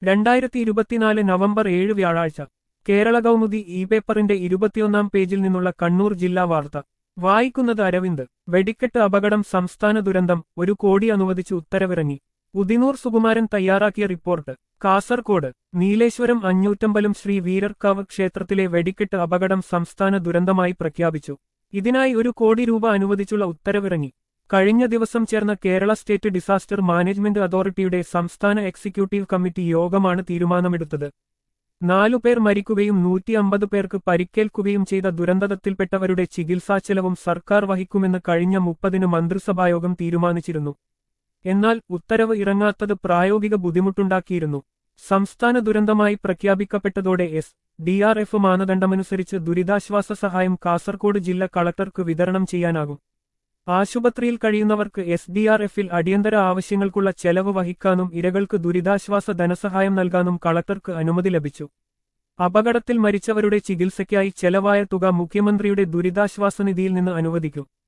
രണ്ടായിരത്തി ഇരുപത്തിനാല് നവംബർ ഏഴ് വ്യാഴാഴ്ച കേരള കൗമുദി ഇ പേപ്പറിന്റെ ഇരുപത്തിയൊന്നാം പേജിൽ നിന്നുള്ള കണ്ണൂർ ജില്ലാ വാർത്ത വായിക്കുന്നത് അരവിന്ദ് വെടിക്കെട്ട് അപകടം സംസ്ഥാന ദുരന്തം ഒരു കോടി അനുവദിച്ച് ഉത്തരവിറങ്ങി ഉദിനൂർ സുകുമാരൻ തയ്യാറാക്കിയ റിപ്പോർട്ട് കാസർകോട് നീലേശ്വരം അഞ്ഞൂറ്റമ്പലം ശ്രീ വീരർക്കാവ് ക്ഷേത്രത്തിലെ വെടിക്കെട്ട് അപകടം സംസ്ഥാന ദുരന്തമായി പ്രഖ്യാപിച്ചു ഇതിനായി ഒരു കോടി രൂപ അനുവദിച്ചുള്ള ഉത്തരവിറങ്ങി കഴിഞ്ഞ ദിവസം ചേർന്ന കേരള സ്റ്റേറ്റ് ഡിസാസ്റ്റർ മാനേജ്മെന്റ് അതോറിറ്റിയുടെ സംസ്ഥാന എക്സിക്യൂട്ടീവ് കമ്മിറ്റി യോഗമാണ് തീരുമാനമെടുത്തത് നാലുപേർ മരിക്കുകയും നൂറ്റി അമ്പത് പേർക്ക് പരിക്കേൽക്കുകയും ചെയ്ത ദുരന്തത്തിൽപ്പെട്ടവരുടെ ചികിത്സാച്ചെലവും സർക്കാർ വഹിക്കുമെന്ന് കഴിഞ്ഞ മുപ്പതിന് മന്ത്രിസഭായോഗം തീരുമാനിച്ചിരുന്നു എന്നാൽ ഉത്തരവ് ഇറങ്ങാത്തത് പ്രായോഗിക ബുദ്ധിമുട്ടുണ്ടാക്കിയിരുന്നു സംസ്ഥാന ദുരന്തമായി പ്രഖ്യാപിക്കപ്പെട്ടതോടെ എസ് ഡി ആർ എഫ് മാനദണ്ഡമനുസരിച്ച് ദുരിതാശ്വാസ സഹായം കാസർകോട് ജില്ലാ കളക്ടർക്ക് വിതരണം ചെയ്യാനാകും ആശുപത്രിയിൽ കഴിയുന്നവർക്ക് എസ് ഡി ആർ എഫിൽ അടിയന്തര ആവശ്യങ്ങൾക്കുള്ള ചെലവ് വഹിക്കാനും ഇരകൾക്ക് ദുരിതാശ്വാസ ധനസഹായം നൽകാനും കളക്ടർക്ക് അനുമതി ലഭിച്ചു അപകടത്തിൽ മരിച്ചവരുടെ ചികിത്സയ്ക്കായി ചെലവായ തുക മുഖ്യമന്ത്രിയുടെ ദുരിതാശ്വാസ നിധിയിൽ നിന്ന് അനുവദിക്കും